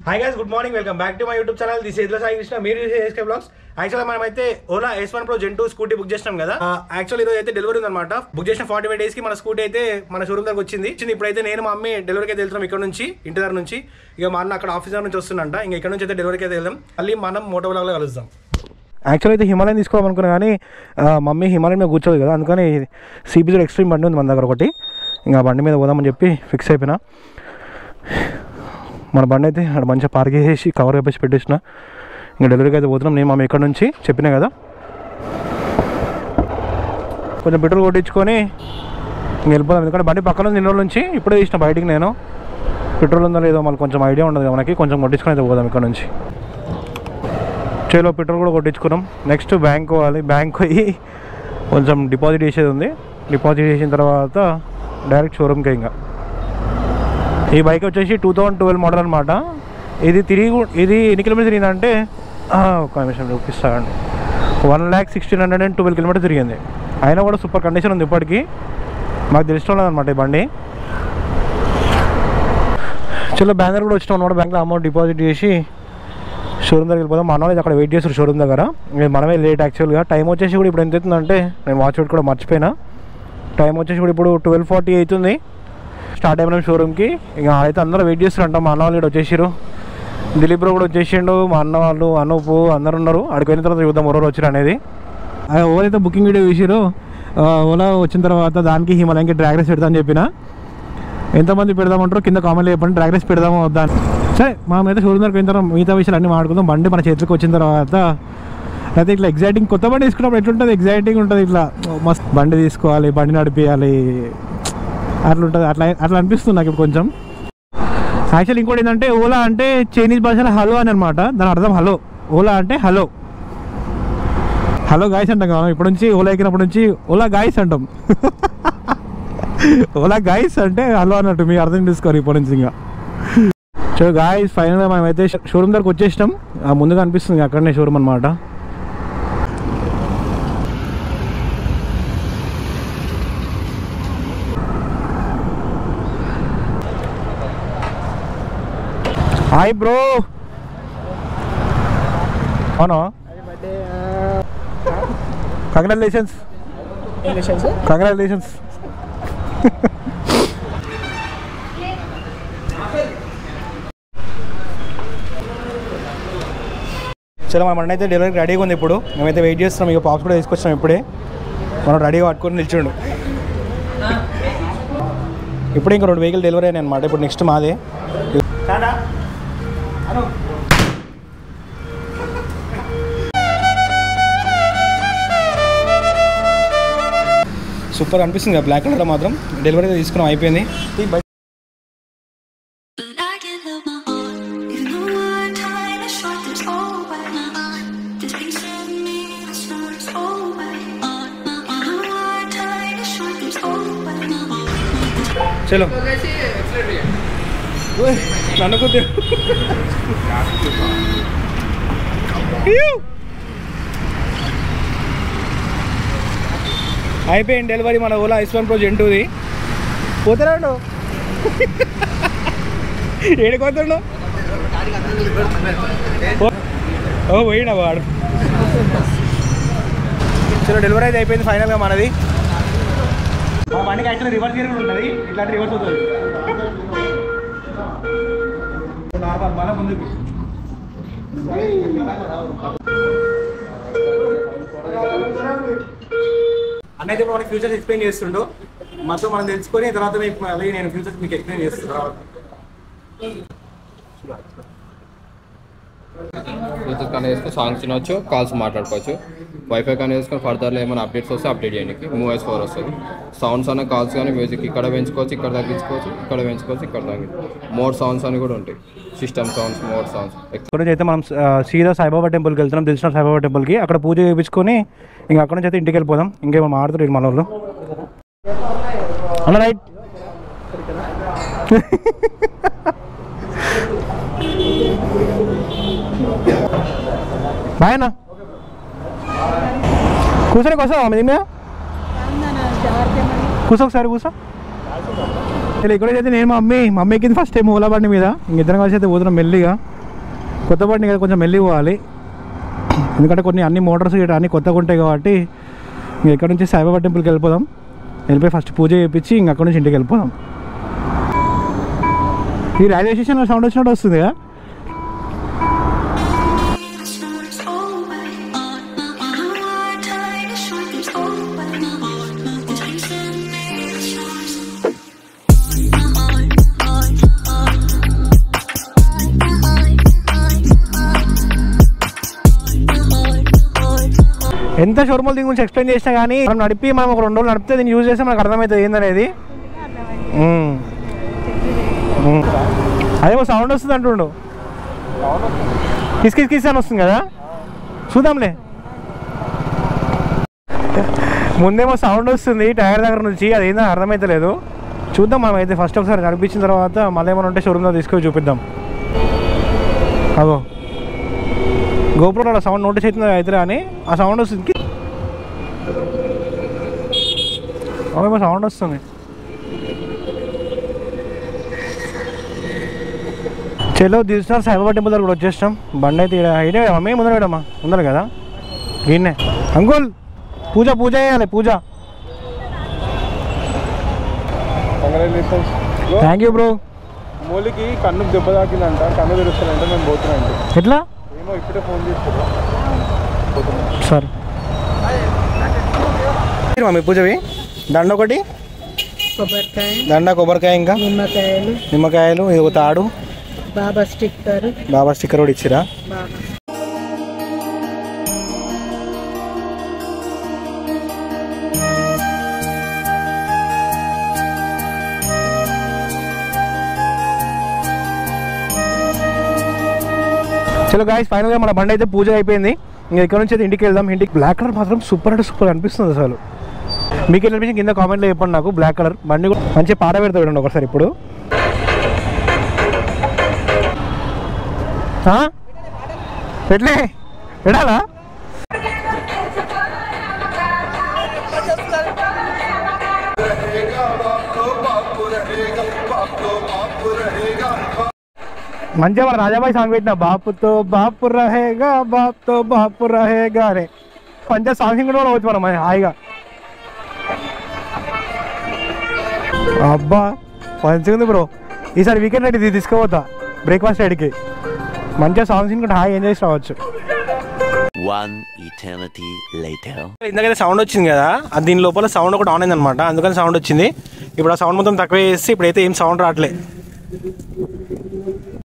Hi guys good morning welcome back to my YouTube channel this is Sai Krishna మీరు SK blogs యాక్చువల్గా మనం అయితే Ola S one pro gen two scooty book చేసినాం కదా actual ఈరోజు అయితే డెలివరీ ఉందన్నమాట బుక్ చేసిన ఫార్టీ ఫైవ్ డేస్ కి మన స్కూటీ అయితే మన షోరూమ్ దగ్గర వచ్చింది వచ్చింది ఇప్పుడైతే నేను మా మమ్మీ డెలివరీకి అయితే వెళ్తున్నాం ఇక్కడ నుంచి ఇంటి దగ్గర నుంచి ఇక మా అన్న అక్కడ ఆఫీసర్ నుంచి వస్తుందంట ఇంకా ఇక్కడ నుంచి అయితే డెలివరీకి అయితే వెళ్దాం మళ్ళీ మనం మోటో బ్లాగ్లో కలుద్దాం యాక్చువల్ అయితే హిమాలయన్ తీసుకోవాలనుకున్నా కానీ ఆ, మమ్మీ హిమాలయన్ మీద కూర్చోదు కదా అందుకని సిబిజెడ్ ఎక్స్ట్రీమ్ బండి ఉంది మన దగ్గర ఒకటి ఇంకా బండి మీద పోదామని చెప్పి ఫిక్స్ అయిపోయినా మన బండి అయితే అక్కడ మంచిగా పార్క్ చేసి కవర్ వేపేసి పెట్టేసిన ఇంకా డెలివరీకి అయితే పోతున్నాం నేను మమ్మీ ఇక్కడ నుంచి చెప్పినా కదా కొంచెం పెట్రోల్ కొట్టించుకొని ఇంక వెళ్ళిపోదాం ఎందుకంటే బండి పక్కన ఉంది ఇన్ని రోజుల నుంచి ఇప్పుడే తీసిన బయటికి నేను పెట్రోల్ ఉందో లేదో మళ్ళీ కొంచెం ఐడియా ఉండదు కదా మనకి కొంచెం కొట్టించుకొని అయితే పోదాం ఇక్కడ నుంచి చేలో పెట్రోల్ కూడా కొట్టించుకున్నాం నెక్స్ట్ బ్యాంక్ పోవాలి బ్యాంక్ పోయి కొంచెం డిపాజిట్ చేసేది ఉంది డిపాజిట్ చేసిన తర్వాత డైరెక్ట్ షోరూమ్కి ఇంకా ఈ బైక్ వచ్చేసి టూ థౌజండ్ ట్వెల్వ్ మోడల్ అనమాట ఇది తిరిగి కూ- ఇది ఎన్ని కిలోమీటర్ తిరిగిందంటే ఆ, ఒక నిమిషం చూపిస్తానండి one lakh sixteen hundred and twelve kilometer తిరిగింది అయినా కూడా సూపర్ కండిషన్ ఉంది ఇప్పటికీ మాకు తెలిసిన అనమాట ఈ బండి చలో బ్యాంక్ దగ్గర కూడా వచ్చినాం అనమాట బ్యాంక్లో అమౌంట్ డిపాజిట్ చేసి షోరూమ్ దగ్గర వెళ్ళిపోదాం మన వాళ్ళు అక్కడ వెయిట్ చేస్తారు షోరూమ్ దగ్గర ఇంకా మనమే లేట్ యాక్చువల్గా టైం వచ్చేసి కూడా ఇప్పుడు ఎంత అవుతుందంటే నేను వాచ్ పెట్టి కూడా మర్చిపోయినా టైం వచ్చేసి కూడా ఇప్పుడు ట్వెల్వ్ ఫార్టీ అవుతుంది స్టార్ట్ అయిపోయినాం షోరూమ్కి ఇంకా అయితే అందరూ వెయిట్ చేస్తారంట మా అన్న వాళ్ళు ఇక్కడ వచ్చేసారు దిలీప్ బ్రో కూడా వచ్చేసిండు మా అన్న వాళ్ళు అనూపు అందరు ఉన్నారు అక్కడికి వెళ్ళిన తర్వాత చూద్దాం ఎవరు వచ్చారు అనేది ఆ ఎవరైతే బుకింగ్ వీడియో చూసారో ఓలా వచ్చిన తర్వాత దానికి హిమాలయంకి డ్రాగ్ రేస్ పెడతా అని చెప్పిన ఎంతమంది పెడదామంటారో కింద కామెంట్ చెప్పండి డ్రాగ్ రేస్ పెడదామా వద్దా అని సరే మనం అయితే షోరూమ్ దగ్గర పోయిన తర్వాత మిగతా విషయాలు అన్నీ మాట్లాడుకుందాం బండి మన చేతికి వచ్చిన తర్వాత అయితే ఇట్లా ఎగ్జైటింగ్ కొత్త బండి తీసుకున్నప్పుడు ఎట్లుంటుంది ఎగ్జైటింగ్ ఉంటుంది ఇట్లా మస్తు బండి తీసుకోవాలి బండి నడిపించాలి అట్లా ఉంటుంది అట్లా అట్లా అనిపిస్తుంది నాకు ఇప్పుడు కొంచెం యాక్చువల్ ఇంకోటి ఏంటంటే ఓలా అంటే చైనీస్ భాషలో హలో అని అనమాట దాని అర్థం హలో ఓలా అంటే హలో హలో గాయస్ అంటాం కదా ఇప్పటి నుంచి ఓలా ఎక్కినప్పటి నుంచి ఓలా గాయస్ అంటాం ఓలా గాయస్ అంటే హలో అన్నట్టు మీరు అర్థం చేసుకోరు ఇప్పటి నుంచి ఇంకా సో గాయస్ ఫైనల్గా మనం అయితే షోరూమ్ దగ్గరకు వచ్చేసినాం ఆ ముందుగా అనిపిస్తుంది అక్కడనే షోరూమ్ అనమాట హాయ్ బ్రో అవునా కంగ్రాచులేషన్స్ కంగ్రాచులేషన్స్ చలో మన అయితే డెలివరీ రెడీగా ఉంది ఇప్పుడు మేమైతే వెయిట్ చేస్తున్నాం ఇక పాప్స్ కూడా తీసుకొచ్చాం ఇప్పుడే మనం రెడీగా పట్టుకొని నిల్చుండు ఇప్పుడు ఇంకా రెండు వెహికల్ డెలివరీ అయినాయి అనమాట ఇప్పుడు నెక్స్ట్ మాదే సూపర్ అనిపిస్తుంది కదా బ్లాక్ కలర్ మాత్రం డెలివరీ అయితే తీసుకున్నాం అయిపోయింది ఈ bike But I can't help my heart, even though our time is short. There's always my heart. There's things in me that's not its always on my heart. Even though our time is short. There's always my heart. చలో ఓయ్, నన్ను కొద్ది అయిపోయింది delivery మన Ola S one pro జెంటూది పోతున్నాడు ఏడుకోతుండు ఓ పోయినా వాడు చలో డెలివరీ అయితే అయిపోయింది ఫైనల్గా మనది మా బండికి యాక్చువల్లీ రివర్స్ గేర్ కూడా ఉంటుంది ఇట్లాంటి రివర్స్ అవుతుంది నార్మల్ మన ముందుకు అన్న అయితే ఇప్పుడు మనకి ఫ్యూచర్స్ ఎక్స్ప్లెయిన్ చేస్తుండు మొత్తం మనం తెలుసుకొని తర్వాత మీకు మళ్ళీ నేను ఫ్యూచర్స్ మీకు ఎక్స్ప్లెయిన్ చేస్తున్నాను బ్లూటూత్ కనెక్ట్ చేసుకుని సాంగ్స్ వినొచ్చు కాల్స్ మాట్లాడుకోవచ్చు వైఫై కనెక్ట్ చేసుకుని ఫర్దర్లో ఏమైనా అప్డేట్స్ వస్తే అప్డేట్ చేయడానికి మూవీస్ ఫోర్ వస్తుంది సౌండ్స్ అనే కాల్స్ కానీ మ్యూజిక్ ఇక్కడ పెంచుకోవచ్చు ఇక్కడ తగ్గించుకోవచ్చు ఇక్కడ పెంచుకోవచ్చు ఇక్కడ తగ్గించుకోవచ్చు మోడ్ సౌండ్స్ అని కూడా ఉంటాయి సిస్టమ్ సౌండ్స్ మోడ్ సౌండ్స్ గురించి అయితే మనం ఆ, సీదా సాయిబాబా టెంపుల్కి వెళ్తున్నాం తెలిసిన సాయిబాబా టెంపుల్కి అక్కడ పూజ చేయించుకొని ఇంకా అక్కడ నుంచి అయితే ఇంటికి వెళ్ళిపోదాం ఇంకేమో మాడుతారు మన వాళ్ళు అన్న రైట్ బాయ్ అన్న కూర్చొని వస్తావా మీ మీద కూర్చో ఒకసారి కూర్చో ఇలా ఇక్కడ అయితే నేను మా మమ్మీ మమ్మీ ఎక్కింది ఫస్ట్ టైం ఓలా బండి మీద ఇంక ఇద్దరం కలిసి అయితే పోతున్నాం మెల్లిగా కొత్త బండి కదా కొంచెం మెల్లి పోవాలి ఎందుకంటే కొన్ని అన్ని మోటార్స్ ఇట్లా అన్ని కొత్తగా ఉంటాయి కాబట్టి ఇంక ఇక్కడ నుంచి సాయిబాబా టెంపుల్కి వెళ్ళిపోదాం వెళ్ళిపోయి ఫస్ట్ పూజ చేయించి ఇంక అక్కడ నుంచి ఇంటికి వెళ్ళిపోదాం ఈ రైల్వే స్టేషన్లో సౌండ్ వచ్చినట్టు వస్తుంది కదా The summer's over. You know what time is short, it's over. It's facing me, the stars. My heart, heart, heart. My heart, heart, heart. ఎంత షోరూములు దీని గురించి ఎక్స్ప్లెయిన్ చేసినా కానీ మనం నడిపి మనం ఒక రెండు రోజులు నడిపితే దీన్ని యూజ్ చేస్తే మనకు అర్థమవుతుంది ఏందనేది ఉమ్. ఉమ్. అదేమో సౌండ్ వస్తుంది అంటుండు కిస్ కిస్ కిస్ అని వస్తుంది కదా చూద్దాంలే ముందేమో సౌండ్ వస్తుంది టైర్ దగ్గర నుంచి అది ఏందో అర్థమైతలేదు చూద్దాం మనం అయితే ఫస్ట్ ఒకసారి నడిపించిన తర్వాత మళ్ళీ ఏమైనా ఉంటే షోరూమ్లో తీసుకొని చూపిద్దాం అగో గోపురంలో సౌండ్ నోటీస్ అవుతుంది అయితే అని ఆ సౌండ్ వస్తుంది ఏమో సౌండ్ వస్తుంది చలో దిల్సార్ సాయిబాబా టెంపుల్ దగ్గర కూడా వచ్చేస్తాం బండి అయితే ఈడ ఇడే మమ్మీ ముందర వేడమ్మా ముందర కదా ఈయనే అంకుల్ పూజ పూజ చేయాలి పూజ థ్యాంక్ యూ బ్రో మూలికి కన్నుకు దెబ్బ తాకిందంట కన్ను తెరుస్తానంటే మేము పోతున్నాం ఎట్లా ఏమో ఇప్పుడే ఫోన్ చేస్తారు సరే మమ్మీ పూజవి దండ ఒకటి కొబ్బరికాయ దండ కొబ్బరికాయ ఇంకా నిమ్మకాయలు నిమ్మకాయలు ఇది ఒక తాడు బాబా స్టిక్కర్ బాబా స్టిక్కర్ కూడా ఇచ్చిరా బాబా చలో గాయస్ ఫైనల్గా మన బండి అయితే పూజ అయిపోయింది ఇంకా ఇక్కడ నుంచి అయితే ఇంటికి వెళ్దాం ఇంటికి బ్లాక్ కలర్ మాత్రం సూపర్ అంటే సూపర్ అనిపిస్తుంది అసలు మీకు ఎలా అనిపించింది కింద కామెంట్లో చెప్పండి నాకు బ్లాక్ కలర్ బండి కూడా మంచిగా పాట పెడతా చూడండి ఒకసారి ఇప్పుడు ఆ? ఎట్లే ఎడాలా మంచిగా మన రాజాబాయి సాంగ్ పెట్టిన బాపుతో బాపు రహేగా బాపుతో బాపు రహేగా అనే మంచిగా సాంగ్ కూడా పోవచ్చు మనం హాయిగా అబ్బా మంచిగా ఉంది బ్రో ఈసారి వీకెండ్ రెడీ ఇది తీసుకుపోతా బ్రేక్ఫాస్ట్ రెడీకి మంచిగా సాంగ్స్ కూడా హాయి ఎంజాయ్ చేసి రావచ్చు One eternity later. ఇందాకైతే సౌండ్ వచ్చింది కదా అది దీని లోపల సౌండ్ ఒకటి ఆన్ అయింది అనమాట అందుకని సౌండ్ వచ్చింది ఇప్పుడు ఆ సౌండ్ మొత్తం తక్కువ చేసి ఇప్పుడైతే ఏం సౌండ్ రావట్లే